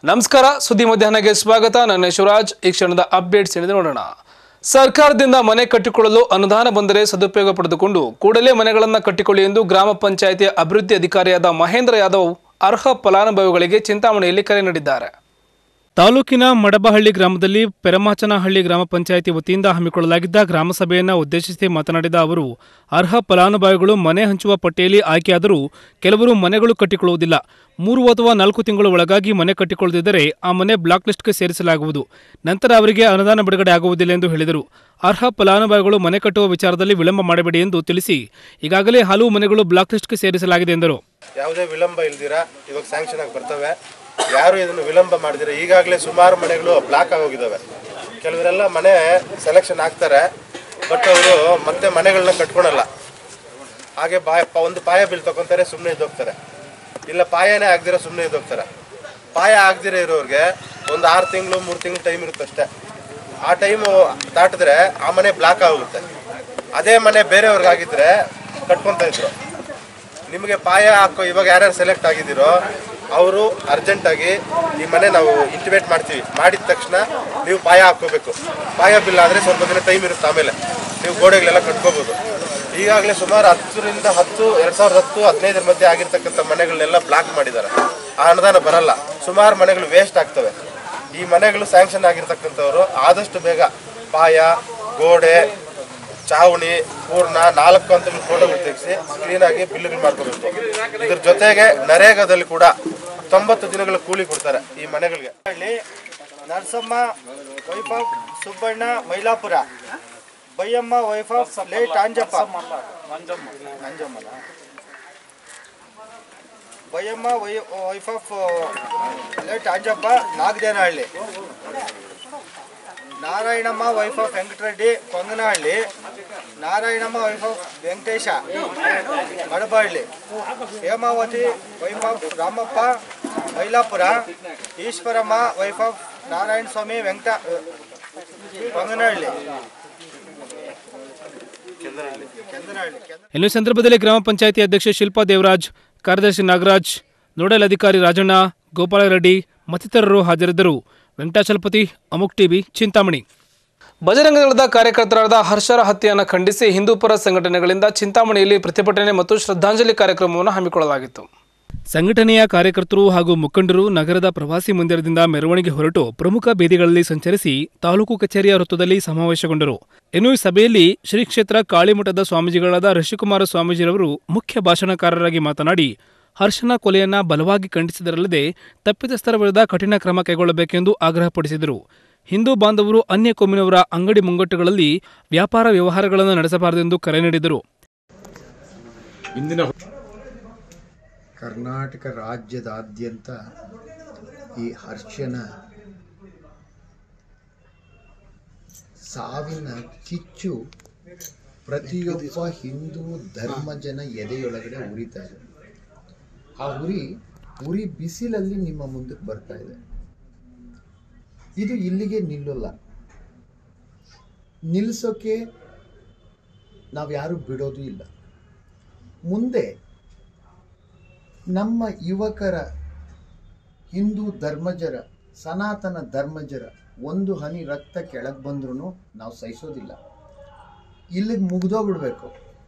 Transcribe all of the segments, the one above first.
ನಮಸ್ಕಾರ ಸುದ್ದಿ ಮಧ್ಯಾಹ್ನಗೆ ಸ್ವಾಗತ ನನ್ನ ಶಿವರಾಜ್ ಈ ಕ್ಷಣದ ಅಪ್ಡೇಟ್ಸ್ ಏನಿದೆ ನೋಡೋಣ ಸರ್ಕಾರದಿಂದ ಮನೆ ಕಟ್ಟಿಕೊಳ್ಳಲು ಅನುದಾನ ಬಂದರೆ ಸದುಪಯೋಗ ಪಡೆದುಕೊಂಡು ಕೂಡಲೇ ಮನೆಗಳನ್ನು ಕಟ್ಟಿಕೊಳ್ಳಿ ಎಂದು ಗ್ರಾಮ ಪಂಚಾಯಿತಿ ಅಭಿವೃದ್ಧಿ ಅಧಿಕಾರಿಯಾದ ಮಹೇಂದ್ರ ಯಾದವ್ ಅರ್ಹ ಫಲಾನುಭವಿಗಳಿಗೆ ಚಿಂತಾಮಣಿಯಲ್ಲಿ ಕರೆ ನೀಡಿದ್ದಾರೆ ತಾಲೂಕಿನ ಮಡಬಹಳ್ಳಿ ಗ್ರಾಮದಲ್ಲಿ ಪೆರಮಾಚನಹಳ್ಳಿ ಗ್ರಾಮ ಪಂಚಾಯಿತಿ ವತಿಯಿಂದ ಹಮ್ಮಿಕೊಳ್ಳಲಾಗಿದ್ದ ಗ್ರಾಮ ಸಭೆಯನ್ನು ಉದ್ದೇಶಿಸಿ ಮಾತನಾಡಿದ ಅವರು ಅರ್ಹ ಫಲಾನುಭವಿಗಳು ಮನೆ ಹಂಚುವ ಪಟ್ಟಿಯಲ್ಲಿ ಆಯ್ಕೆಯಾದರೂ ಕೆಲವರು ಮನೆಗಳು ಕಟ್ಟಿಕೊಳ್ಳುವುದಿಲ್ಲ ಮೂರು ಅಥವಾ ನಾಲ್ಕು ತಿಂಗಳ ಒಳಗಾಗಿ ಮನೆ ಕಟ್ಟಿಕೊಳ್ಳದಿದ್ದರೆ ಆ ಮನೆ ಬ್ಲಾಕ್ ಲಿಸ್ಟ್ಗೆ ಸೇರಿಸಲಾಗುವುದು ನಂತರ ಅವರಿಗೆ ಅನುದಾನ ಬಿಡುಗಡೆ ಆಗುವುದಿಲ್ಲ ಎಂದು ಹೇಳಿದರು ಅರ್ಹ ಫಲಾನುಭವಿಗಳು ಮನೆ ಕಟ್ಟುವ ವಿಚಾರದಲ್ಲಿ ವಿಳಂಬ ಮಾಡಬೇಡಿ ಎಂದು ತಿಳಿಸಿ ಈಗಾಗಲೇ ಹಲವು ಮನೆಗಳು ಬ್ಲಾಕ್ ಲಿಸ್ಟ್ಗೆ ಸೇರಿಸಲಾಗಿದೆ ಎಂದರು ಯಾವುದೇ ವಿಳಂಬ ಇಲ್ದಿರ ಇವಾಗ ಸ್ಯಾಂಕ್ಷನ್ ಆಗಿ ಬರ್ತವೆ ಯಾರು ಇದನ್ನು ವಿಳಂಬ ಮಾಡಿದಿರ ಈಗಾಗಲೇ ಸುಮಾರು ಮನೆಗಳು ಬ್ಲಾಕ್ ಆಗೋಗಿದ್ದಾವೆ ಕೆಲವರೆಲ್ಲ ಮನೆ ಸೆಲೆಕ್ಷನ್ ಆಗ್ತಾರೆ ಬಟ್ ಅವರು ಮತ್ತೆ ಮನೆಗಳನ್ನ ಕಟ್ಕೊಳಲ್ಲ ಹಾಗೆ ಬಾಯ ಪ- ಒಂದು ಪಾಯ ಬಿಲ್ ತಗೊಂತಾರೆ ಸುಮ್ಮನೆ ಇದ್ದೋಗ್ತಾರೆ ಇಲ್ಲ ಪಾಯನೇ ಆಗದಿರೋ ಸುಮ್ಮನೆ ಇದ್ದೋಗ್ತಾರೆ ಪಾಯ ಆಗದಿರೋ ಇರೋರಿಗೆ ಒಂದು ಆರು ತಿಂಗಳು ಮೂರು ತಿಂಗಳು ಟೈಮ್ ಇರುತ್ತೆ ಅಷ್ಟೇ ಆ ಟೈಮು ದಾಟಿದ್ರೆ ಆ ಮನೆ ಬ್ಲಾಕ್ ಆಗುತ್ತೆ ಅದೇ ಮನೆ ಬೇರೆಯವ್ರಿಗಾಗಿದ್ರೆ ಕಟ್ಕೊತಾ ಇದ್ರು ನಿಮಗೆ ಪಾಯ ಹಾಕೋ ಇವಾಗ ಯಾರ್ಯಾರು ಸೆಲೆಕ್ಟ್ ಆಗಿದ್ದೀರೋ ಅವರು ಅರ್ಜೆಂಟಾಗಿ ಈ ಮನೆ ನಾವು ಇಂಟಿಮೇಟ್ ಮಾಡ್ತೀವಿ ಮಾಡಿದ ತಕ್ಷಣ ನೀವು ಪಾಯ ಹಾಕ್ಕೋಬೇಕು ಪಾಯ ಬಿಲ್ ಆದರೆ ಸ್ವಲ್ಪ ದಿನ ಟೈಮ್ ಇರುತ್ತೆ ಆಮೇಲೆ ನೀವು ಗೋಡೆಗಳೆಲ್ಲ ಕಟ್ಕೋಬೋದು ಈಗಾಗಲೇ ಸುಮಾರು ಹತ್ತರಿಂದ ಹತ್ತು ಎರಡು ಸಾವಿರದ ಹತ್ತು ಹದಿನೈದರ ಮಧ್ಯೆ ಆಗಿರ್ತಕ್ಕಂಥ ಮನೆಗಳನ್ನೆಲ್ಲ ಬ್ಲಾಕ್ ಮಾಡಿದ್ದಾರೆ ಆ ಅನುದಾನ ಬರಲ್ಲ ಸುಮಾರು ಮನೆಗಳು ವೇಸ್ಟ್ ಆಗ್ತವೆ ಈ ಮನೆಗಳು ಸ್ಯಾಂಕ್ಷನ್ ಆಗಿರ್ತಕ್ಕಂಥವ್ರು ಆದಷ್ಟು ಬೇಗ ಪಾಯ ಗೋಡೆ ಚಾವಣಿ ಪೂರ್ಣ ನಾಲ್ಕು ಅಂತ ಫೋಟೋಗಳು ತೆಗೆಸಿ ಕ್ಲೀನಾಗಿ ಬಿಲ್లుಗಳು ಮಾಡ್ಕೋಬೇಕು ಇದ್ರ ಜೊತೆಗೆ ನರೇಗಾದಲ್ಲಿ ಕೂಡ ತೊಂಬತ್ತು ದಿನಗಳ ಕೂಲಿ ಕೊಡ್ತಾರೆ ಈ ಮನೆಗಳಿಗೆ ಹಳ್ಳಿ Narasamma wife of Subbanna Mylapura Byamma wife of late Anjappa ನಂಜಮ್ಮನ ಬೈಯಮ್ಮ ವೈ wife of late Anjappa Nagadenahalli Narayanamma wife of Venkatareddy Konganahalli Narayanamma wife of Venkatesha Madabahalli Hemavathi wife of Ramappa Mylapura Eshwaramma wife of Narayana Swamy Venkata Konganahalli Kendanahalli Kendanahalli ಇನ್ನು ಈ ಸಂದರ್ಭದಲ್ಲಿ ಗ್ರಾಮ ಪಂಚಾಯಿತಿ ಅಧ್ಯಕ್ಷೆ ಶಿಲ್ಪಾ ದೇವರಾಜ್ ಕಾರ್ಯದರ್ಶಿ ನಾಗರಾಜ್ ನೋಡಲ್ ಅಧಿಕಾರಿ ರಾಜಣ್ಣ ಗೋಪಾಲರೆಡ್ಡಿ ಮತ್ತಿತರರು ಹಾಜರಿದ್ದರು ವೆಂಕಟಾಚಲಪತಿ ಅಮುಕ್ ಟಿವಿ ಚಿಂತಾಮಣಿ ಬಜರಂಗ ದಳದ ಕಾರ್ಯಕರ್ತರಾದ ಹರ್ಷರ ಹತ್ಯೆಯನ್ನು ಖಂಡಿಸಿ ಹಿಂದೂಪರ ಸಂಘಟನೆಗಳಿಂದ ಚಿಂತಾಮಣಿಯಲ್ಲಿ ಪ್ರತಿಭಟನೆ ಮತ್ತು ಶ್ರದ್ಧಾಂಜಲಿ ಕಾರ್ಯಕ್ರಮವನ್ನು ಹಮ್ಮಿಕೊಳ್ಳಲಾಗಿತ್ತು ಸಂಘಟನೆಯ ಕಾರ್ಯಕರ್ತರು ಹಾಗೂ ಮುಖಂಡರು ನಗರದ ಪ್ರವಾಸಿ ಮಂದಿರದಿಂದ ಮೆರವಣಿಗೆ ಹೊರಟು ಪ್ರಮುಖ ಬೀದಿಗಳಲ್ಲಿ ಸಂಚರಿಸಿ ತಾಲೂಕು ಕಚೇರಿಯ ವೃತ್ತದಲ್ಲಿ ಸಮಾವೇಶಗೊಂಡರು ಇನ್ನು ಈ ಸಭೆಯಲ್ಲಿ ಶ್ರೀ ಕ್ಷೇತ್ರ ಕಾಳಿಮಠದ ಸ್ವಾಮೀಜಿಗಳಾದ ಋಷಿಕುಮಾರ ಸ್ವಾಮೀಜಿರವರು ಮುಖ್ಯ ಭಾಷಣಕಾರರಾಗಿ ಮಾತನಾಡಿ ಹರ್ಷನ ಕೊಲೆಯನ್ನ ಬಲವಾಗಿ ಖಂಡಿಸಿದರಲ್ಲದೆ ತಪ್ಪಿತಸ್ಥರ ವಿರುದ್ಧ ಕಠಿಣ ಕ್ರಮ ಕೈಗೊಳ್ಳಬೇಕೆಂದು ಆಗ್ರಹಪಡಿಸಿದರು ಹಿಂದೂ ಬಾಂಧವರು ಅನ್ಯ ಕೊಮ್ಮಿನವರ ಅಂಗಡಿ ಮುಂಗಟ್ಟುಗಳಲ್ಲಿ ವ್ಯಾಪಾರ ವ್ಯವಹಾರಗಳನ್ನು ನಡೆಸಬಾರದೆಂದು ಕರೆ ನೀಡಿದರು ಕರ್ನಾಟಕ ರಾಜ್ಯದಾದ್ಯಂತ ಈ ಹರ್ಷನ ಸಾವಿನ ಕಿಚ್ಚು ಪ್ರತಿಯೊಬ್ಬ ಹಿಂದೂ ಧರ್ಮಜನ ಎದೆಯೊಳಗಡೆ ಉರಿತಾ ಇದೆ ಆ ಉರಿ ಉರಿ ಬಿಸಿಲಲ್ಲಿ ನಿಮ್ಮ ಮುಂದಕ್ಕೆ ಬರ್ತಾ ಇದೆ ಇದು ಇಲ್ಲಿಗೆ ನಿಲ್ಲಲ್ಲ ನಿಲ್ಲಿಸೋಕೆ ನಾವ್ಯಾರು ಬಿಡೋದು ಇಲ್ಲ ಮುಂದೆ ನಮ್ಮ ಯುವಕರ ಹಿಂದೂ ಧರ್ಮಜರ ಸನಾತನ ಧರ್ಮಜರ ಒಂದು ಹನಿ ರಕ್ತ ಕೆಳಗೆ ಬಂದ್ರೂ ನಾವು ಸಹಿಸೋದಿಲ್ಲ ಇಲ್ಲಿಗೆ ಮುಗ್ದೋಗ್ಬಿಡ್ಬೇಕು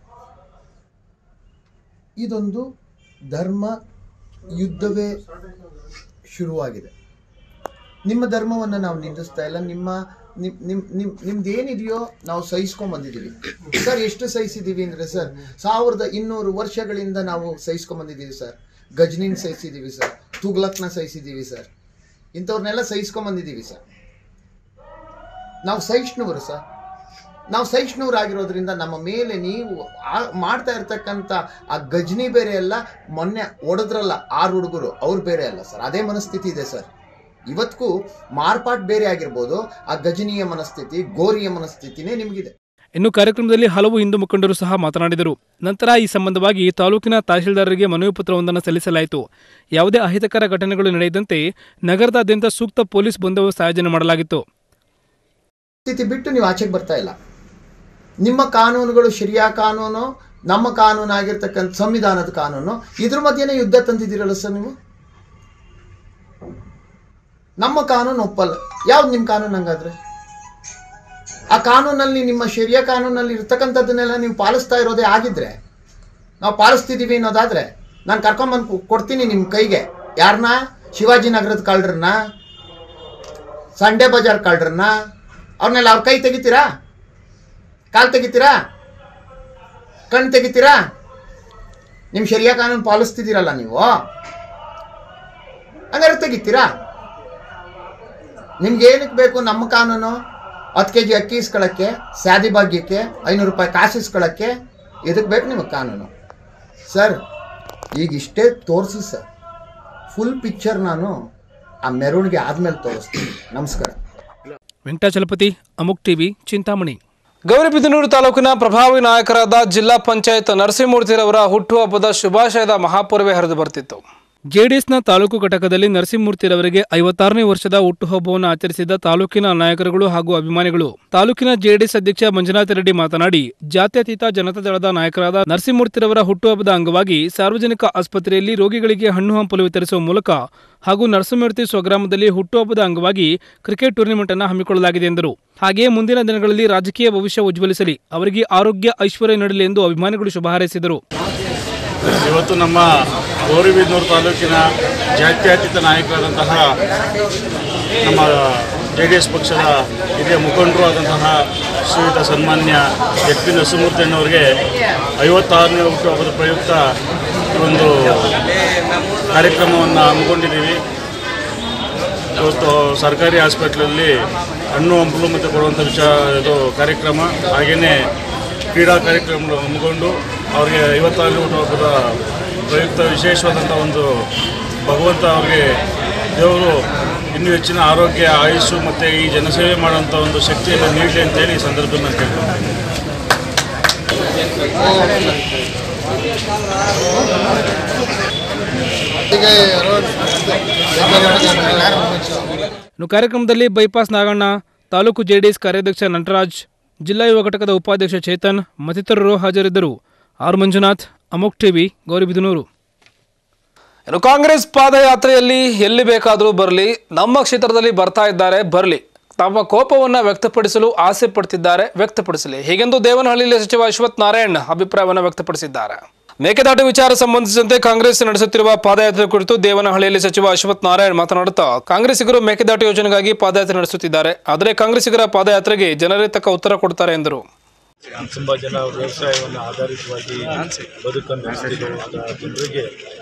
ಇದೊಂದು ಧರ್ಮ ಯುದ್ಧವೇ ಶುರುವಾಗಿದೆ ನಿಮ್ಮ ಧರ್ಮವನ್ನು ನಾವು ನಿಂದಿಸ್ತಾ ಇಲ್ಲ ನಿಮ್ಮ ನಿಮ್ ನಿಮ್ ನಿಮ್ ನಿಮ್ದು ಏನಿದೆಯೋ ನಾವು ಸಹಿಸ್ಕೊಂಡ್ ಬಂದಿದ್ದೀವಿ ಸರ್ ಎಷ್ಟು ಸಹಿಸಿದ್ದೀವಿ ಅಂದರೆ ಸರ್ ಸಾವಿರದ ಇನ್ನೂರು ವರ್ಷಗಳಿಂದ ನಾವು ಸಹಿಸ್ಕೊಂಡ್ ಬಂದಿದ್ದೀವಿ ಸರ್ ಗಜ್ನಿನ್ ಸಹಿಸಿದ್ದೀವಿ ಸರ್ ತುಗ್ಲಕ್ನ ಸಹಿಸಿದ್ದೀವಿ ಸರ್ ಇಂಥವ್ರನ್ನೆಲ್ಲ ಸಹಿಸ್ಕೊಂಡ್ ಬಂದಿದ್ದೀವಿ ಸರ್ ನಾವು ಸಹಿಷ್ಣುವರು ಸರ್ ನಾವು ಸಹಿಷ್ಣುವರಾಗಿರೋದ್ರಿಂದ ನಮ್ಮ ಮೇಲೆ ನೀವು ಆ- ಮಾಡ್ತಾ ಇರ್ತಕ್ಕಂಥ ಆ ಗಜ್ನಿ ಬೇರೆ ಅಲ್ಲ ಮೊನ್ನೆ ಹೊಡೆದ್ರಲ್ಲ ಆರು ಹುಡುಗರು ಅವ್ರು ಬೇರೆ ಅಲ್ಲ ಸರ್ ಅದೇ ಮನಸ್ಥಿತಿ ಇದೆ ಸರ್ ಇವತ್ತಿಗೂ ಮಾರ್ಪಾಟ್ ಬೇರೆ ಆಗಿರ್ಬೋದು ಆ ಗಜನಿಯ ಮನಸ್ಥಿತಿ ಗೋರಿಯ ಮನಸ್ಥಿತಿನೇ ನಿಮಗಿದೆ ಇನ್ನು ಕಾರ್ಯಕ್ರಮದಲ್ಲಿ ಹಲವು ಹಿಂದೂ ಮುಖಂಡರು ಸಹ ಮಾತನಾಡಿದರು ನಂತರ ಈ ಸಂಬಂಧವಾಗಿ ತಾಲೂಕಿನ ತಹಶೀಲ್ದಾರರಿಗೆ ಮನವಿ ಪತ್ರವೊಂದನ್ನು ಸಲ್ಲಿಸಲಾಯಿತು ಯಾವುದೇ ಅಹಿತಕರ ಘಟನೆಗಳು ನಡೆಯದಂತೆ ನಗರದಾದ್ಯಂತ ಸೂಕ್ತ ಪೊಲೀಸ್ ಬಂದೋಬಸ್ತ್ ಆಯೋಜನೆ ಮಾಡಲಾಗಿತ್ತು ಸ್ಥಿತಿ ಬಿಟ್ಟು ನೀವು ಆಚೆಗೆ ಬರ್ತಾ ಇಲ್ಲ ನಿಮ್ಮ ಕಾನೂನುಗಳು ಶರಿಯಾ ಕಾನೂನು ನಮ್ಮ ಕಾನೂನು ಆಗಿರ್ತಕ್ಕಂಥ ಸಂವಿಧಾನದ ಕಾನೂನು ಇದ್ರ ಮಧ್ಯೆನೇ ಯುದ್ಧ ತಂದಿದ್ದೀರಲ್ಲ ಸರ್ ನೀವು ನಮ್ಮ ಕಾನೂನು ಒಪ್ಪಲ್ಲ ಯಾವ್ದು ನಿಮ್ಮ ಕಾನೂನು ಹಂಗಾದ್ರೆ ಆ ಕಾನೂನಲ್ಲಿ ನಿಮ್ಮ ಶರಿಯ ಕಾನೂನಲ್ಲಿ ಇರ್ತಕ್ಕಂಥದ್ದನ್ನೆಲ್ಲ ನೀವು ಪಾಲಿಸ್ತಾ ಇರೋದೇ ಆಗಿದ್ರೆ ನಾವು ಪಾಲಿಸ್ತಿದ್ದೀವಿ ಅನ್ನೋದಾದ್ರೆ ನಾನು ಕರ್ಕೊಂಬಂದು ಕೊ- ಕೊಡ್ತೀನಿ ನಿಮ್ಮ ಕೈಗೆ ಯಾರನ್ನ ಶಿವಾಜಿನಗರದ ಕಳ್ಳರನ್ನ ಸಂಡೇ ಬಜಾರ್ ಕಳ್ಳರನ್ನ ಅವ್ರನ್ನೆಲ್ಲ ಅವ್ರ ಕೈ ತೆಗಿತೀರಾ ಕಾಲು ತೆಗಿತೀರಾ ಕಣ್ಣು ತೆಗಿತೀರಾ ನಿಮ್ಮ ಶರಿಯಾ ಕಾನೂನು ಪಾಲಿಸ್ತಿದ್ದೀರಲ್ಲ ನೀವು ಹಂಗಾರೆ ತೆಗಿತೀರಾ ನಿಮ್ಗೆ ಏನಕ್ಕೆ ಬೇಕು ನಮ್ಮ ಕಾನೂನು ಹತ್ತು ಕೆ ಜಿ ಅಕ್ಕಿ ಇಸ್ಕೊಳ್ಳೋಕ್ಕೆ ಸ್ಯಾದಿ ಭಾಗ್ಯಕ್ಕೆ ಐನೂರು ರೂಪಾಯಿ ಕಾಸು ಇಸ್ಕೊಳ್ಳೋಕ್ಕೆ ಇದಕ್ಕೆ ಬೇಕು ನಿಮಗೆ ಕಾನೂನು ಸರ್ ಈಗ ಇಷ್ಟೇ ತೋರಿಸಿ ಸರ್ ಫುಲ್ ಪಿಕ್ಚರ್ ನಾನು ಆ ಮೆರವಣಿಗೆ ಆದಮೇಲೆ ತೋರಿಸ್ತೀನಿ ನಮಸ್ಕಾರ ವೆಂಕಟಾಚಲಪತಿ ಅಮುಕ್ ಟಿವಿ ಚಿಂತಾಮಣಿ ಗೌರಿಬಿದನೂರು ತಾಲೂಕಿನ ಪ್ರಭಾವಿ ನಾಯಕರಾದ ಜಿಲ್ಲಾ ಪಂಚಾಯತ್ ನರಸಿಂಹಮೂರ್ತಿರವರ ಹುಟ್ಟುಹಬ್ಬದ ಶುಭಾಶಯದ ಮಹಾಪೂರ್ವೆ ಹರಿದು ಬರ್ತಿತ್ತು ಜೆಡಿಎಸ್ನ ತಾಲೂಕು ಘಟಕದಲ್ಲಿ ನರಸಿಂಹಮೂರ್ತಿರವರಿಗೆ ಐವತ್ತಾರನೇ ವರ್ಷದ ಹುಟ್ಟುಹಬ್ಬವನ್ನು ಆಚರಿಸಿದ ತಾಲೂಕಿನ ನಾಯಕರುಗಳು ಹಾಗೂ ಅಭಿಮಾನಿಗಳು ತಾಲೂಕಿನ ಜೆಡಿಎಸ್ ಅಧ್ಯಕ್ಷ ಮಂಜುನಾಥ ರೆಡ್ಡಿ ಮಾತನಾಡಿ ಜಾತ್ಯತೀತ ಜನತಾ ದಳದ ನಾಯಕರಾದ ನರಸಿಂಹಮೂರ್ತಿರವರ ಹುಟ್ಟುಹಬ್ಬದ ಅಂಗವಾಗಿ ಸಾರ್ವಜನಿಕ ಆಸ್ಪತ್ರೆಯಲ್ಲಿ ರೋಗಿಗಳಿಗೆ ಹಣ್ಣು ಹಂಪಲು ವಿತರಿಸುವ ಮೂಲಕ ಹಾಗೂ ನರಸಿಂಹಮೂರ್ತಿ ಸ್ವಗ್ರಾಮದಲ್ಲಿ ಹುಟ್ಟುಹಬ್ಬದ ಅಂಗವಾಗಿ ಕ್ರಿಕೆಟ್ ಟೂರ್ನಿಮೆಂಟ್ ಅನ್ನು ಹಮ್ಮಿಕೊಳ್ಳಲಾಗಿದೆ ಎಂದರು ಹಾಗೆಯೇ ಮುಂದಿನ ದಿನಗಳಲ್ಲಿ ರಾಜಕೀಯ ಭವಿಷ್ಯ ಉಜ್ವಲಿಸಲಿ ಅವರಿಗೆ ಆರೋಗ್ಯ ಐಶ್ವರ್ಯ ನೀಡಲಿ ಎಂದು ಅಭಿಮಾನಿಗಳು ಶುಭ ಹಾರೈಸಿದರು ಇವತ್ತು ನಮ್ಮ ಗೌರಿಬಿದನೂರು ತಾಲೂಕಿನ ಜಾತ್ಯತೀತ ನಾಯಕರಾದಂತಹ ನಮ್ಮ ಜೆ ಡಿ ಎಸ್ ಪಕ್ಷದ ಹಿರಿಯ ಮುಖಂಡರು ಆದಂತಹ ಶ್ರೀಯುತ ಸನ್ಮಾನ್ಯ ಎಚ್ ಪಿ ನರಸಿಂಹಮೂರ್ತಿಯಣ್ಣವರಿಗೆ ಐವತ್ತಾರನೇ ಹುಟ್ಟುಹಬ್ಬದ ಪ್ರಯುಕ್ತ ಈ ಒಂದು ಕಾರ್ಯಕ್ರಮವನ್ನು ಹಮ್ಮಿಕೊಂಡಿದ್ದೀವಿ ಇವತ್ತು ಸರ್ಕಾರಿ ಹಾಸ್ಪಿಟ್ಲಲ್ಲಿ ಹಣ್ಣು ಹಂಪಲು ಮತ್ತು ಕೊಡುವಂಥ ವಿಚಾರ ಇದು ಕಾರ್ಯಕ್ರಮ ಹಾಗೆಯೇ ಕ್ರೀಡಾ ಕಾರ್ಯಕ್ರಮಗಳು ಹಮ್ಮಿಕೊಂಡು ಅವರಿಗೆ ಐವತ್ತಾರು ಹುಟ್ಟುಹಬ್ಬದ ಪ್ರಯುಕ್ತ ವಿಶೇಷವಾದಂಥ ಒಂದು ಭಗವಂತ ಅವರಿಗೆ ದೇವರು ಇನ್ನೂ ಹೆಚ್ಚಿನ ಆರೋಗ್ಯ ಆಯುಸ್ಸು ಮತ್ತು ಈ ಜನಸೇವೆ ಮಾಡುವಂಥ ಒಂದು ಶಕ್ತಿಯನ್ನು ನೀಡಲಿ ಅಂತೇಳಿ ಈ ಸಂದರ್ಭದಲ್ಲಿ ನಾನು ಕೇಳ್ಕೊಳ್ತೀನಿ ಇನ್ನು ಕಾರ್ಯಕ್ರಮದಲ್ಲಿ ಬೈಪಾಸ್ ನಾಗಣ್ಣ ತಾಲೂಕು ಜೆಡಿಎಸ್ ಕಾರ್ಯಾಧ್ಯಕ್ಷ ನಟರಾಜ್ ಜಿಲ್ಲಾ ಯುವ ಘಟಕದ ಉಪಾಧ್ಯಕ್ಷ ಚೇತನ್ ಮತ್ತಿತರರು ಹಾಜರಿದ್ದರು ಆರ್ ಮಂಜುನಾಥ್ ಅಮೋಕ್ ಟಿವಿ ಗೌರಿಬಿದನೂರು ಇನ್ನು ಕಾಂಗ್ರೆಸ್ ಪಾದಯಾತ್ರೆಯಲ್ಲಿ ಎಲ್ಲಿ ಬೇಕಾದರೂ ಬರಲಿ ನಮ್ಮ ಕ್ಷೇತ್ರದಲ್ಲಿ ಬರ್ತಾ ಇದ್ದಾರೆ ಬರಲಿ ತಮ್ಮ ಕೋಪವನ್ನು ವ್ಯಕ್ತಪಡಿಸಲು ಆಸೆ ಪಡ್ತಿದ್ದಾರೆ ವ್ಯಕ್ತಪಡಿಸಲಿ ಹೀಗೆಂದು ದೇವನಹಳ್ಳಿಯಲ್ಲಿ ಸಚಿವ ಅಶ್ವಥ್ ನಾರಾಯಣ್ ಅಭಿಪ್ರಾಯವನ್ನು ವ್ಯಕ್ತಪಡಿಸಿದ್ದಾರೆ ಮೇಕೆದಾಟು ವಿಚಾರ ಸಂಬಂಧಿಸಿದಂತೆ ಕಾಂಗ್ರೆಸ್ ನಡೆಸುತ್ತಿರುವ ಪಾದಯಾತ್ರೆ ಕುರಿತು ದೇವನಹಳ್ಳಿಯಲ್ಲಿ ಸಚಿವ ಅಶ್ವಥ್ ನಾರಾಯಣ್ ಮಾತನಾಡುತ್ತಾ ಕಾಂಗ್ರೆಸ್ಸಿಗರು ಮೇಕೆದಾಟು ಯೋಜನೆಗಾಗಿ ಪಾದಯಾತ್ರೆ ನಡೆಸುತ್ತಿದ್ದಾರೆ ಆದರೆ ಕಾಂಗ್ರೆಸ್ಸಿಗರ ಪಾದಯಾತ್ರೆಗೆ ಜನರೇ ತಕ್ಕ ಉತ್ತರ ಕೊಡ್ತಾರೆ ಎಂದರು ತುಂಬ ಜನ ವ್ಯವಸಾಯವನ್ನು ಆಧಾರಿತವಾಗಿ ಬದುಕನ್ನು ನಡೆಸ್ತಿರುವಂಥ ಜನರಿಗೆ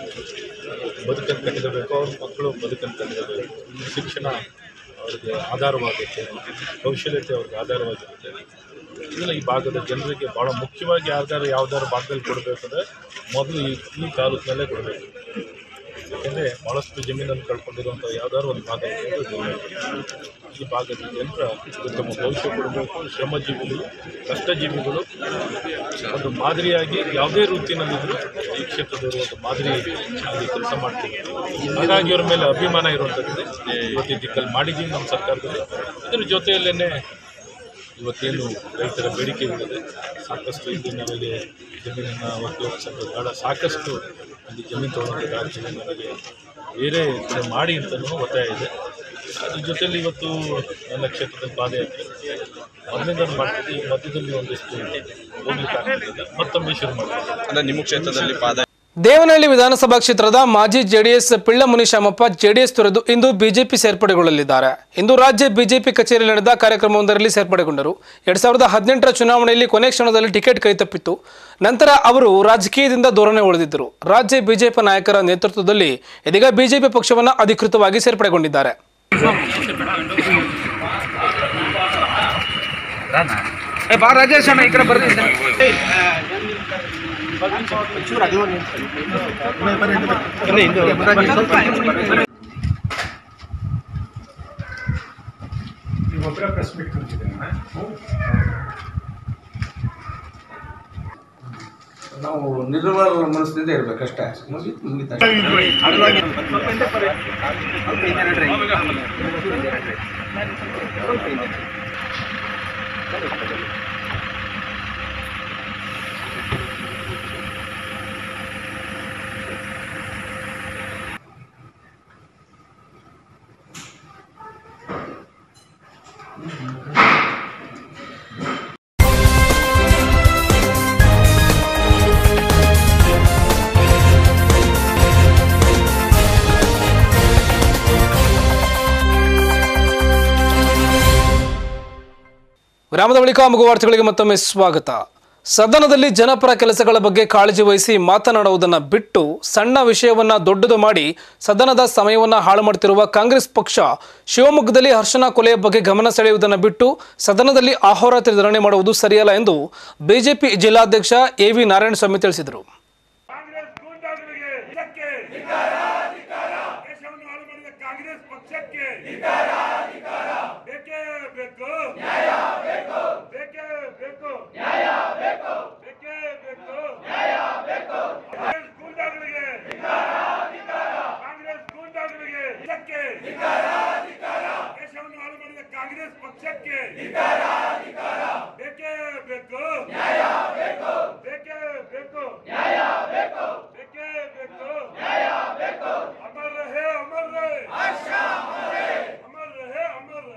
ಬದುಕನ್ನು ಕಟ್ಟಿಡಬೇಕು ಅವ್ರ ಮಕ್ಕಳು ಬದುಕನ್ನು ಕಟ್ಟಿಡಬೇಕು ಶಿಕ್ಷಣ ಅವ್ರಿಗೆ ಆಧಾರವಾಗುತ್ತೆ ಕೌಶಲ್ಯತೆ ಅವ್ರಿಗೆ ಆಧಾರವಾಗಿರುತ್ತೆ ಇದೆಲ್ಲ ಈ ಭಾಗದ ಜನರಿಗೆ ಭಾಳ ಮುಖ್ಯವಾಗಿ ಯಾವ್ದಾರು ಯಾವ್ದಾದ್ರು ಭಾಗದಲ್ಲಿ ಕೊಡಬೇಕಂದ್ರೆ ಮೊದಲು ಈ ಈ ತಾಲೂಕಿನಲ್ಲೇ ಕೊಡಬೇಕು ಯಾಕೆಂದರೆ ಭಾಳಷ್ಟು ಜಮೀನನ್ನು ಕಳ್ಕೊಂಡಿರುವಂಥ ಯಾವ್ದಾದ್ರು ಒಂದು ಭಾಗ ಇದೆ ಅದು ದೇವನಹಳ್ಳಿ. ಈ ಭಾಗದ ಜನರ ಉತ್ತಮ ಭವಿಷ್ಯ ಕೊಡಬೇಕು ಶ್ರಮಜೀವಿಗಳು ಕಷ್ಟಜೀವಿಗಳು ಒಂದು ಮಾದರಿಯಾಗಿ ಯಾವುದೇ ವೃತ್ತಿನಲ್ಲಿದ್ದರೂ ಈ ಕ್ಷೇತ್ರದವರು ಒಂದು ಮಾದರಿ ಆಗಿ ಕೆಲಸ ಮಾಡ್ತೀವಿ ಹಾಗಾಗಿ ಇವ್ರ ಮೇಲೆ ಅಭಿಮಾನ ಇರುವಂಥದ್ದು ಇವತ್ತು ಈ ದಿಕ್ಕಲ್ಲಿ ಮಾಡಿದ್ದೀವಿ ನಮ್ಮ ಸರ್ಕಾರದಲ್ಲಿ ಇದ್ರ ಜೊತೆಯಲ್ಲೇ ಇವತ್ತೇನು ರೈತರ ಬೇಡಿಕೆಗಳಿದೆ ಸಾಕಷ್ಟು ಇಲ್ಲಿ ನಮಗೆ ಜಮೀನನ್ನು ಉಪಯೋಗಿಸೋದು ಬೇಡ ಸಾಕಷ್ಟು ಅಲ್ಲಿ ಜಮೀನು ತೊಗೊಳೋದು ಜಮೀನು ನಮಗೆ ಬೇರೆ ಕಡೆ ಮಾಡಿ ಅಂತಲೂ ಒತ್ತಾಯ ಇದೆ ಅದ್ರ ಜೊತೆಯಲ್ಲಿ ಇವತ್ತು ನನ್ನ ಕ್ಷೇತ್ರದಲ್ಲಿ ಪಾದಯಾತ್ರೆ ಮೊದಲಿಂದ ಮಾಡ್ತಿದ್ದೆ ಈ ಮಧ್ಯದಲ್ಲಿ ಒಂದಿಷ್ಟು ಹೋಗ್ಲಿಕ್ಕೆ ಆಗ್ತಿಲ್ಲ ಮತ್ತೊಮ್ಮೆ ಶುರು ಮಾಡ್ತೀವಿ ಅಂದ್ರೆ ನಿಮ್ಮ ಕ್ಷೇತ್ರದಲ್ಲಿ ಪಾದ ದೇವನಹಳ್ಳಿ ವಿಧಾನಸಭಾ ಕ್ಷೇತ್ರದ ಮಾಜಿ ಜೆಡಿಎಸ್ ಪಿಳ್ಳ ಮುನಿಶಾಮಪ್ಪ ಜೆಡಿಎಸ್ ತೊರೆದು ಇಂದು ಬಿಜೆಪಿ ಸೇರ್ಪಡೆಗೊಳ್ಳಲಿದ್ದಾರೆ ಇಂದು ರಾಜ್ಯ ಬಿಜೆಪಿ ಕಚೇರಿಯಲ್ಲಿ ನಡೆದ ಕಾರ್ಯಕ್ರಮವೊಂದರಲ್ಲಿ ಸೇರ್ಪಡೆಗೊಂಡರು ಎರಡ್ ಸಾವಿರದ ಹದಿನೆಂಟರ ಚುನಾವಣೆಯಲ್ಲಿ ಕೊನೆ ಕ್ಷಣದಲ್ಲಿ ಟಿಕೆಟ್ ಕೈತಪ್ಪಿತ್ತು ನಂತರ ಅವರು ರಾಜಕೀಯದಿಂದ ದೂರನೇ ಉಳಿದಿದ್ದರು ರಾಜ್ಯ ಬಿಜೆಪಿ ನಾಯಕರ ನೇತೃತ್ವದಲ್ಲಿ ಇದೀಗ ಬಿಜೆಪಿ ಪಕ್ಷವನ್ನು ಅಧಿಕೃತವಾಗಿ ಸೇರ್ಪಡೆಗೊಂಡಿದ್ದಾರೆ ನಾವು ನಿರ್ಮಲ ಮನಸ್ಸಿನಿಂದ ಇರ್ಬೇಕಷ್ಟೇ ಮುಗೀತು ಮುಗೀತು ಗ್ರಾಮದ ಬಳಿಕ ಮಗು ವಾರ್ತೆಗಳಿಗೆ ಮತ್ತೊಮ್ಮೆ ಸ್ವಾಗತ ಸದನದಲ್ಲಿ ಜನಪರ ಕೆಲಸಗಳ ಬಗ್ಗೆ ಕಾಳಜಿ ವಹಿಸಿ ಮಾತನಾಡುವುದನ್ನು ಬಿಟ್ಟು ಸಣ್ಣ ವಿಷಯವನ್ನ ದೊಡ್ಡದು ಮಾಡಿ ಸದನದ ಸಮಯವನ್ನ ಹಾಳು ಮಾಡುತ್ತಿರುವ ಕಾಂಗ್ರೆಸ್ ಪಕ್ಷ ಶಿವಮೊಗ್ಗದಲ್ಲಿ ಹರ್ಷಣ ಕೊಲೆಯ ಬಗ್ಗೆ ಗಮನ ಸೆಳೆಯುವುದನ್ನು ಬಿಟ್ಟು ಸದನದಲ್ಲಿ ಅಹೋರಾತ್ರಿ ಧರಣಿ ಮಾಡುವುದು ಸರಿಯಲ್ಲ ಎಂದು ಬಿಜೆಪಿ ಜಿಲ್ಲಾಧ್ಯಕ್ಷ ಎ ವಿ ನಾರಾಯಣಸ್ವಾಮಿ ತಿಳಿಸಿದರು ಕಾಂಗ್ರೆಸ್ ಗೂಂಡಾಗಳಿಗೆ ಇದಕ್ಕೆ ದೇಶವನ್ನು ಹಾಳು ಮಾಡಿದ ಕಾಂಗ್ರೆಸ್ ಪಕ್ಷಕ್ಕೆ ಬೇಕೇ ಬೇಕು ಬೇಕೇ ಬೇಕು ಬೇಕೇ ಬೇಕು ಕಾಂಗ್ರೆಸ್ ಗೂಂಡಾಗಳಿಗೆ ಕಾಂಗ್ರೆಸ್ ಗೂಂಡಾಗಳಿಗೆ ಇದಕ್ಕೆ ದೇಶವನ್ನು ಹಾಳು ಮಾಡಿದ ಕಾಂಗ್ರೆಸ್ ಪಕ್ಷಕ್ಕೆ ಬೇಕೇ ಬೇಕು ಬೇಕೇ ಬೇಕು ಬೇಕೇ ಬೇಕು ಅಮರ್ ರಹೇ ಅಮರ್ ರಹೇ ಅಮರ್ ರಹೇ ಅಮರ್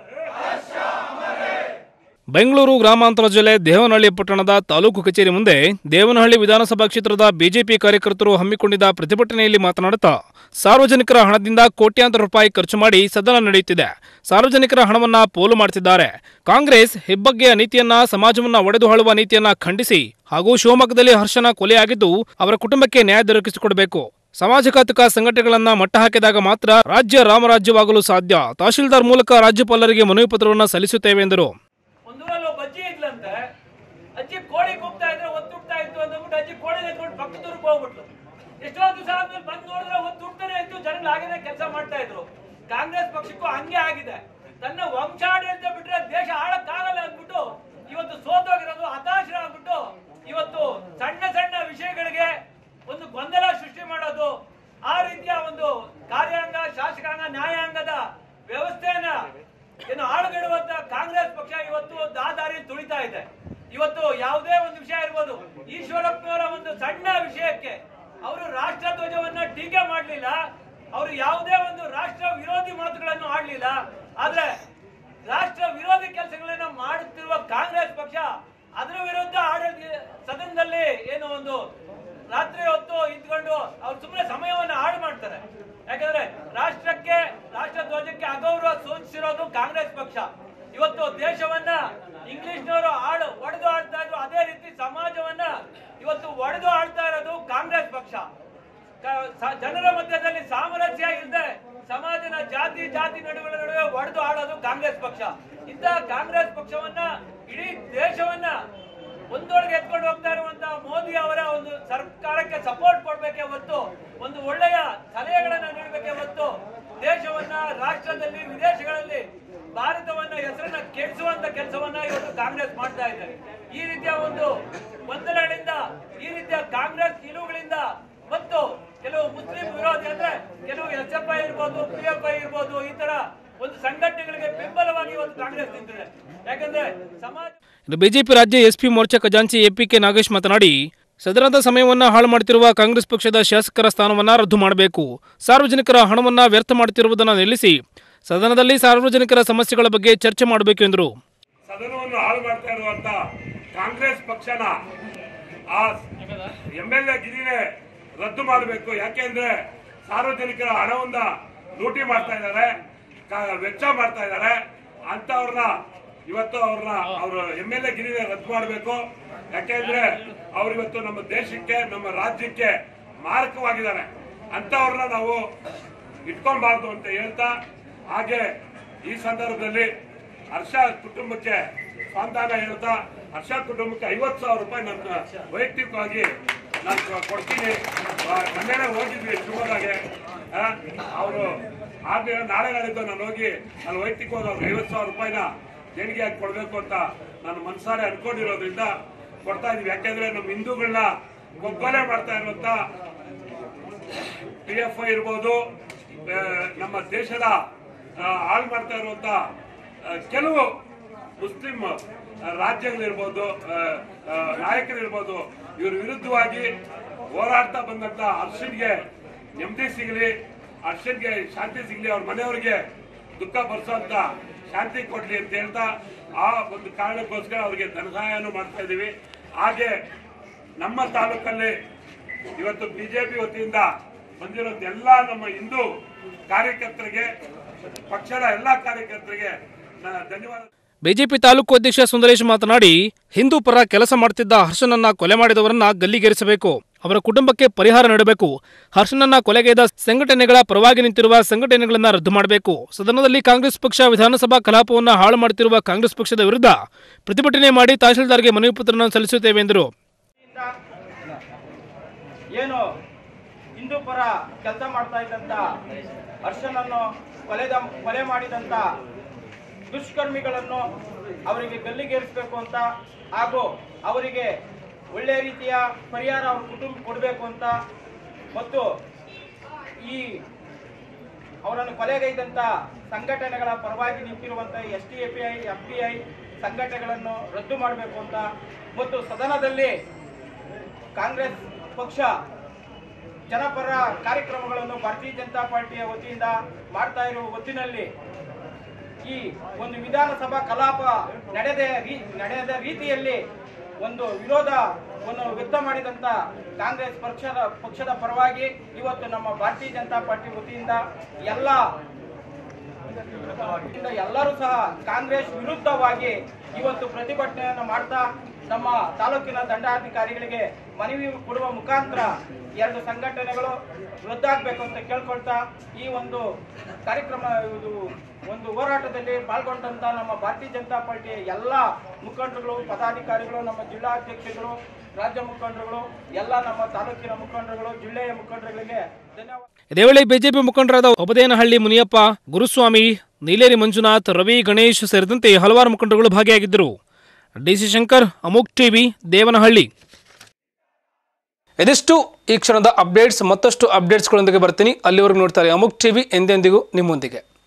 ರಹೇ ಬೆಂಗಳೂರು ಗ್ರಾಮಾಂತರ ಜಿಲ್ಲೆ ದೇವನಹಳ್ಳಿ ಪಟ್ಟಣದ ತಾಲೂಕು ಕಚೇರಿ ಮುಂದೆ ದೇವನಹಳ್ಳಿ ವಿಧಾನಸಭಾ ಕ್ಷೇತ್ರದ ಬಿಜೆಪಿ ಕಾರ್ಯಕರ್ತರು ಹಮ್ಮಿಕೊಂಡಿದ್ದ ಪ್ರತಿಭಟನೆಯಲ್ಲಿ ಮಾತನಾಡುತ್ತಾ ಸಾರ್ವಜನಿಕರ ಹಣದಿಂದ ಕೋಟ್ಯಾಂತರ ರೂಪಾಯಿ ಖರ್ಚು ಮಾಡಿ ಸದನ ನಡೆಯುತ್ತಿದೆ ಸಾರ್ವಜನಿಕರ ಹಣವನ್ನ ಪೋಲು ಮಾಡುತ್ತಿದ್ದಾರೆ ಕಾಂಗ್ರೆಸ್ ಹೆಬ್ಬಗ್ಗೆಯ ನೀತಿಯನ್ನ ಸಮಾಜವನ್ನ ಒಡೆದು ಆಳುವ ನೀತಿಯನ್ನ ಖಂಡಿಸಿ ಹಾಗೂ ಶಿವಮೊಗ್ಗದಲ್ಲಿ ಹರ್ಷನ ಕೊಲೆಯಾಗಿದ್ದು ಅವರ ಕುಟುಂಬಕ್ಕೆ ನ್ಯಾಯ ದೊರಕಿಸಿಕೊಡಬೇಕು ಸಮಾಜಘಾತಕ ಸಂಘಟನೆಗಳನ್ನ ಮಟ್ಟ ಹಾಕಿದಾಗ ಮಾತ್ರ ರಾಜ್ಯ ರಾಮರಾಜ್ಯವಾಗಲು ಸಾಧ್ಯ ತಹಶೀಲ್ದಾರ್ ಮೂಲಕ ರಾಜ್ಯಪಾಲರಿಗೆ ಮನವಿ ಪತ್ರವನ್ನು ಸಲ್ಲಿಸುತ್ತೇವೆ ಎಂದರು ಒಂದೂರಲ್ಲಿ ಒಬ್ಬ ಅಜ್ಜಿ ಇದ್ಲಂತೆ ಅಜ್ಜಿ ಕೋಳಿ ಕೂಗ್ತಾ ಇದ್ರೆ ಒತ್ತುಡ್ತಾ ಇತ್ತು ಅಂದ್ಬಿಟ್ಟು ಅಜ್ಜಿ ಕೋಳಿ ಎತ್ಕೊಂಡು ಪಕ್ಕದೂರ್ಗೆ ಹೋಗ್ಬಿಟ್ಲು ಎಷ್ಟೋ ದಿವಸ ಆದ್ಮೇಲೆ ಬಂದು ನೋಡಿದ್ರೆ ಒತ್ತುಡ್ತಾನೆ ಇತ್ತು ಜನಗಳು ಹಾಗೇನೆ ಕೆಲಸ ಮಾಡ್ತಾ ಇದ್ರು ಕಾಂಗ್ರೆಸ್ ಪಕ್ಷಕ್ಕೂ ಹಂಗೆ ಆಗಿದೆ ತನ್ನ ವಂಶಾಡಳಿತ ಬಿಟ್ರೆ ದೇಶ ಆಳಕ್ಕಾಗಲ್ಲ ಅಂದ್ಬಿಟ್ಟು ಇವತ್ತು ಸೋತೋಗಿರೋದು ಹತಾಶರಾಗ್ಬಿಟ್ಟು ಇವತ್ತು ಸಣ್ಣ ಸಣ್ಣ ವಿಷಯಗಳಿಗೆ ಒಂದು ಗೊಂದಲ ಸೃಷ್ಟಿ ಮಾಡೋದು ಆ ರೀತಿಯ ಒಂದು ಕಾರ್ಯಾಂಗ ಶಾಸಕಾಂಗ ನ್ಯಾಯಾಂಗದ ವ್ಯವಸ್ಥೆಯನ್ನ ಏನು ಆಳುಗಿಡುವಂತ ಕಾಂಗ್ರೆಸ್ ಪಕ್ಷ ಇವತ್ತು ದಾದಾರಿ ತುಳಿತಾ ಇದೆ ಇವತ್ತು ಯಾವುದೇ ಒಂದು ವಿಷಯ ಇರ್ಬೋದು ಈಶ್ವರಪ್ಪನವರ ಒಂದು ಸಣ್ಣ ವಿಷಯಕ್ಕೆ ಅವರು ರಾಷ್ಟ್ರ ಧ್ವಜವನ್ನ ಟೀಕೆ ಮಾಡಲಿಲ್ಲ ಅವರು ಯಾವುದೇ ಒಂದು ರಾಷ್ಟ್ರ ವಿರೋಧಿ ಮಾತುಗಳನ್ನು ಆಡ್ಲಿಲ್ಲ ಆದ್ರೆ ರಾಷ್ಟ್ರ ವಿರೋಧಿ ಕೆಲಸಗಳನ್ನ ಮಾಡುತ್ತಿರುವ ಕಾಂಗ್ರೆಸ್ ಪಕ್ಷ ಅದರ ವಿರುದ್ಧ ಆಡಳಿತ ಸದನದಲ್ಲಿ ಏನು ಒಂದು ರಾತ್ರಿ ಹೊತ್ತು ಇದ್ಕೊಂಡು ಅವ್ರು ಸುಮ್ಮನೆ ಸಮಯವನ್ನ ಹಾಳು ಮಾಡ್ತಾರೆ ಯಾಕಂದ್ರೆ ರಾಷ್ಟ್ರಕ್ಕೆ ರಾಷ್ಟ್ರ ಧ್ವಜಕ್ಕೆ ಅಗೌರವ ಸೂಚಿಸಿರೋದು ಕಾಂಗ್ರೆಸ್ ಪಕ್ಷ ಇವತ್ತು ದೇಶವನ್ನ ಇಂಗ್ಲಿಷ್ನವರು ಆಳು ಒಡೆದು ಆಳ್ತಾ ಇದ್ರು ಅದೇ ರೀತಿ ಸಮಾಜವನ್ನ ಇವತ್ತು ಒಡೆದು ಆಳ್ತಾ ಇರೋದು ಕಾಂಗ್ರೆಸ್ ಪಕ್ಷ ಕ- ಸ- ಜನರ ಮಧ್ಯದಲ್ಲಿ ಸಾಮರಸ್ಯ ಇಲ್ಲದೆ ಸಮಾಜದ ಜಾತಿ ಜಾತಿ ನಡುವಿನ ನಡುವೆ ಒಡೆದು ಆಡೋದು ಕಾಂಗ್ರೆಸ್ ಪಕ್ಷ ಇಂಥ ಕಾಂಗ್ರೆಸ್ ಪಕ್ಷವನ್ನ ಇಡೀ ದೇಶವನ್ನ ಒಂದೊಳಗೆ ಎತ್ಕೊಂಡು ಹೋಗ್ತಾ ಇರುವಂತ ಮೋದಿ ಅವರ ಒಂದು ಸರ್ಕಾರಕ್ಕೆ ಸಪೋರ್ಟ್ ಕೊಡ್ಬೇಕೆ ಹೊತ್ತು ಒಂದು ಒಳ್ಳೆಯ ಸಲಹೆಗಳನ್ನ ನೀಡಬೇಕೆ ಹೊತ್ತು ದೇಶವನ್ನ ರಾಷ್ಟ್ರದಲ್ಲಿ ವಿದೇಶಗಳಲ್ಲಿ ಭಾರತವನ್ನ ಹೆಸರನ್ನ ಕೆಡಿಸುವಂತ ಕೆಲಸವನ್ನ ಇವತ್ತು ಕಾಂಗ್ರೆಸ್ ಮಾಡ್ತಾ ಇದೆ ಈ ರೀತಿಯ ಒಂದು ಗೊಂದಲಗಳಿಂದ ಈ ರೀತಿಯ ಕಾಂಗ್ರೆಸ್ ನಿಲುವುಗಳಿಂದ ಮತ್ತು ಕೆಲವು ಮುಸ್ಲಿಂ ವಿರೋಧಿ ಅಂದ್ರೆ ಕೆಲವು ಎಸ್ ಎಫ್ ಐ ಇರ್ಬೋದು ಪಿ ಎಫ್ ಐ ಇರ್ಬೋದು ಈ ತರ ಒಂದು ಸಂಘಟನೆಗಳಿಗೆ ಬೆಂಬಲವಾಗಿ ಇವತ್ತು ಕಾಂಗ್ರೆಸ್ ನಿಂತಿದೆ ಯಾಕಂದ್ರೆ ಸಮಾಜ ಇನ್ನು ಬಿಜೆಪಿ ರಾಜ್ಯ ಎಸ್ಪಿ ಮೋರ್ಚಾ ಖಜಾಂಚಿ ಎಪಿಕೆ ನಾಗೇಶ್ ಮಾತನಾಡಿ ಸದನದ ಸಮಯವನ್ನ ಹಾಳು ಮಾಡುತ್ತಿರುವ ಕಾಂಗ್ರೆಸ್ ಪಕ್ಷದ ಶಾಸಕರ ಸ್ಥಾನವನ್ನ ರದ್ದು ಮಾಡಬೇಕು ಸಾರ್ವಜನಿಕರ ಹಣವನ್ನ ವ್ಯರ್ಥ ಮಾಡುತ್ತಿರುವುದನ್ನು ನಿಲ್ಲಿಸಿ ಸದನದಲ್ಲಿ ಸಾರ್ವಜನಿಕರ ಸಮಸ್ಯೆಗಳ ಬಗ್ಗೆ ಚರ್ಚೆ ಮಾಡಬೇಕು ಎಂದರು ಸದನವನ್ನು ಹಾಳು ಮಾಡ್ತಾ ಇರುವಂತ ಕಾಂಗ್ರೆಸ್ ಪಕ್ಷನ ಆ ಎಂ ಎಲ್ ಎ ಗಿರಿನೇ ರದ್ದು ಮಾಡಬೇಕು ಯಾಕೆಂದ್ರೆ ಸಾರ್ವಜನಿಕರ ಹಣವನ್ನ ಲೂಟಿ ಮಾಡ್ತಾ ಇದ್ದಾರೆ ಕ- ವೆಚ್ಚ ಮಾಡ್ತಾ ಇದ್ದಾರೆ ಅಂತವ್ರನ್ನ ಇವತ್ತು ಅವ್ರನ್ನ ಅವ್ರ ಎಂ ಎಲ್ ಎ ಗಿರಿನೇ ರದ್ದು ಮಾಡಬೇಕು ಯಾಕೆಂದ್ರೆ ಅವ್ರು ಇವತ್ತು ನಮ್ಮ ದೇಶಕ್ಕೆ ನಮ್ಮ ರಾಜ್ಯಕ್ಕೆ ಮಾರಕವಾಗಿದ್ದಾರೆ ಅಂತವ್ರನ್ನ ನಾವು ಇಟ್ಕೊಬಾರ್ದು ಅಂತ ಹೇಳ್ತಾ ಹಾಗೆ ಈ ಸಂದರ್ಭದಲ್ಲಿ ಹರ್ಷ ಕುಟುಂಬಕ್ಕೆ ಸಾಂತ್ವನ ಹೇಳ್ತಾ ಹರ್ಷ ಕುಟುಂಬಕ್ಕೆ ಐವತ್ತು ಸಾವಿರ ರೂಪಾಯಿ ನನ್ನ ವೈಯಕ್ತಿಕವಾಗಿ ನಾನು ಕೊಡ್ತೀನಿ ಆ, ಮೊನ್ನೆನೇ ಹೋಗಿದ್ವಿ ಶಿವಮೊಗ್ಗಗೆ ಅವರು ಆಗ ನಾಳೆ ನಾಳಿದ್ದು ನಾನು ಹೋಗಿ ನಾನು ವೈಯಕ್ತಿಕವಾಗಿ ಅವ್ರಿಗೆ ಐವತ್ತು ಸಾವಿರ ರೂಪಾಯಿನ ದೇಣಿಗೆಯಾಗಿ ಕೊಡಬೇಕು ಅಂತ ನಾನು ಮನಸಾರೆ ಅನ್ಕೊಂಡಿರೋದ್ರಿಂದ ಕೊಡ್ತಾ ಇದೀವಿ ಯಾಕೆಂದ್ರೆ ನಮ್ಮ ಹಿಂದೂಗಳನ್ನ ಒಗ್ಗಲೆ ಮಾಡ್ತಾ ಇರುವಂತ ಪಿ ಎಫ್ ಐ ಇರ್ಬೋದು ಆ, ನಮ್ಮ ದೇಶದ ಆ, ಹಾಳು ಮಾಡ್ತಾ ಇರುವಂತ ಆ, ಕೆಲವು ಮುಸ್ಲಿಂ ಆ, ರಾಜ್ಯಗಳಿರ್ಬೋದು ಆ, ಆ, ನಾಯಕರಿರ್ಬೋದು ಇವ್ರ ವಿರುದ್ಧವಾಗಿ ಹೋರಾಡ್ತಾ ಬಂದಂತ ಹರ್ಷನ್ಗೆ ನೆಮ್ಮದಿ ಸಿಗಲಿ ಹರ್ಷನ್ಗೆ ಶಾಂತಿ ಸಿಗಲಿ ಅವ್ರ ಮನೆಯವರಿಗೆ ದುಃಖ ಬರ್ಸೋಂತ ಶಾಂತಿ ಕೊಡ್ಲಿ ಅಂತ ಹೇಳ್ತಾ ಆ ಒಂದು ಕಾರಣಕ್ಕೋಸ್ಕರ ಅವರಿಗೆ ಧನ ಸಹಾಯನೂ ಮಾಡ್ತಾ ಇದ್ದೀವಿ ಹಾಗೆ ನಮ್ಮ ತಾಲೂಕಲ್ಲಿ ಇವತ್ತು ಬಿಜೆಪಿ ವತಿಯಿಂದ ಬಂದಿರೋದು ಎಲ್ಲ ನಮ್ಮ ಹಿಂದೂ ಕಾರ್ಯಕರ್ತರಿಗೆ ಪಕ್ಷದ ಎಲ್ಲ ಕಾರ್ಯಕರ್ತರಿಗೆ ನಾನು ಧನ್ಯವಾದ ಬಿಜೆಪಿ ತಾಲೂಕು ಅಧ್ಯಕ್ಷ ಸುಂದರೇಶ್ ಮಾತನಾಡಿ ಹಿಂದೂ ಪರ ಕೆಲಸ ಮಾಡುತ್ತಿದ್ದ ಹರ್ಷನನ್ನ ಕೊಲೆ ಮಾಡಿದವರನ್ನ ಗಲ್ಲಿಗೇರಿಸಬೇಕು ಅವರ ಕುಟುಂಬಕ್ಕೆ ಪರಿಹಾರ ನೀಡಬೇಕು ಹರ್ಷನನ್ನ ಕೊಲೆಗೈದ ಸಂಘಟನೆಗಳ ಪರವಾಗಿ ನಿಂತಿರುವ ಸಂಘಟನೆಗಳನ್ನ ರದ್ದು ಮಾಡಬೇಕು ಸದನದಲ್ಲಿ ಕಾಂಗ್ರೆಸ್ ಪಕ್ಷ ವಿಧಾನಸಭಾ ಕಲಾಪವನ್ನು ಹಾಳು ಮಾಡುತ್ತಿರುವ ಕಾಂಗ್ರೆಸ್ ಪಕ್ಷದ ವಿರುದ್ಧ ಪ್ರತಿಭಟನೆ ಮಾಡಿ ತಹಶೀಲ್ದಾರ್ಗೆ ಮನವಿ ಪತ್ರವನ್ನು ಸಲ್ಲಿಸುತ್ತೇವೆ ಎಂದರು ಏನು ಹಿಂದೂ ಪರ ಕೆಲಸ ಮಾಡ್ತಾ ಇದ್ದಂತ ಹರ್ಷನನ್ನು ಕೊಲೆದ ಕೊಲೆ ಮಾಡಿದಂತ ದುಷ್ಕರ್ಮಿಗಳನ್ನು ಅವರಿಗೆ ಗಲ್ಲಿಗೇರಿಸಬೇಕು ಅಂತ ಹಾಗೂ ಅವರಿಗೆ ಒಳ್ಳೆ ರೀತಿಯ ಪರಿಹಾರ ಅವ್ರ ಕುಟುಂಬ ಕೊಡಬೇಕು ಅಂತ ಮತ್ತು ಈ ಅವರನ್ನು ಕೊಲೆಗೈದಂತ ಸಂಘಟನೆಗಳ ಪರವಾಗಿ ನಿಂತಿರುವಂತ S T A P I F P I ಸಂಘಟನೆಗಳನ್ನು ರದ್ದು ಮಾಡಬೇಕು ಅಂತ ಮತ್ತು ಸದನದಲ್ಲಿ ಕಾಂಗ್ರೆಸ್ ಪಕ್ಷ ಜನಪರ ಕಾರ್ಯಕ್ರಮಗಳನ್ನು ಭಾರತೀಯ ಜನತಾ ಪಾರ್ಟಿಯ ವತಿಯಿಂದ ಮಾಡ್ತಾ ಇರುವ ಹೊತ್ತಿನಲ್ಲಿ ಈ ಒಂದು ವಿಧಾನಸಭಾ ಕಲಾಪ ನಡೆದ ರೀ- ನಡೆದ ರೀತಿಯಲ್ಲಿ ಒಂದು ವಿರೋಧವನ್ನು ವ್ಯಕ್ತ ಮಾಡಿದಂತ ಕಾಂಗ್ರೆಸ್ ಪಕ್ಷದ ಪಕ್ಷದ ಪರವಾಗಿ ಇವತ್ತು ನಮ್ಮ ಭಾರತೀಯ ಜನತಾ ಪಾರ್ಟಿ ವತಿಯಿಂದ ಎಲ್ಲ ಇಂದ ಎಲ್ಲರೂ ಸಹ ಕಾಂಗ್ರೆಸ್ ವಿರುದ್ಧವಾಗಿ ಇವತ್ತು ಪ್ರತಿಭಟನೆಯನ್ನು ಮಾಡ್ತಾ ನಮ್ಮ ತಾಲೂಕಿನ ದಂಡಾಧಿಕಾರಿಗಳಿಗೆ ಮನವಿ ಕೊಡುವ ಮುಖಾಂತರ ಎರಡು ಸಂಘಟನೆಗಳು ರದ್ದಾಗಬೇಕು ಅಂತ ಕೇಳ್ಕೊಳ್ತಾ ಈ ಒಂದು ಕಾರ್ಯಕ್ರಮ ಇದು ಒಂದು ಹೋರಾಟದಲ್ಲಿ ಪಾಲ್ಗೊಂಡಂತ ನಮ್ಮ ಭಾರತೀಯ ಜನತಾ ಪಾರ್ಟಿಯ ಎಲ್ಲ ಮುಖಂಡರುಗಳು ಪದಾಧಿಕಾರಿಗಳು ನಮ್ಮ ಜಿಲ್ಲಾಧ್ಯಕ್ಷರುಗಳು ರಾಜ್ಯ ಮುಖಂಡರುಗಳು ಎಲ್ಲ ನಮ್ಮ ತಾಲೂಕಿನ ಮುಖಂಡರುಗಳು ಜಿಲ್ಲೆಯ ಮುಖಂಡರುಗಳಿಗೆ ಧನ್ಯವಾದ ಇದೇ ವೇಳೆ ಬಿಜೆಪಿ ಮುಖಂಡರಾದ ಒಬದೇನಹಳ್ಳಿ ಮುನಿಯಪ್ಪ ಗುರುಸ್ವಾಮಿ ನೀಲೇರಿ ಮಂಜುನಾಥ್ ರವಿ ಗಣೇಶ್ ಸೇರಿದಂತೆ ಹಲವಾರು ಮುಖಂಡರುಗಳು ಭಾಗಿಯಾಗಿದ್ದರು ಡಿಸಿ ಶಂಕರ್ ಅಮುಕ್ ಟಿವಿ ದೇವನಹಳ್ಳಿ ಇದಿಷ್ಟು ಈ ಕ್ಷಣದ ಅಪ್ಡೇಟ್ಸ್ ಮತ್ತಷ್ಟು ಅಪ್ಡೇಟ್ಸ್ಗಳೊಂದಿಗೆ ಬರ್ತೀನಿ ಅಲ್ಲಿವರೆಗೂ ನೋಡ್ತಾರೆ ಅಮುಕ್ ಟಿವಿ ಎಂದೆಂದಿಗೂ ನಿಮ್ಮೊಂದಿಗೆ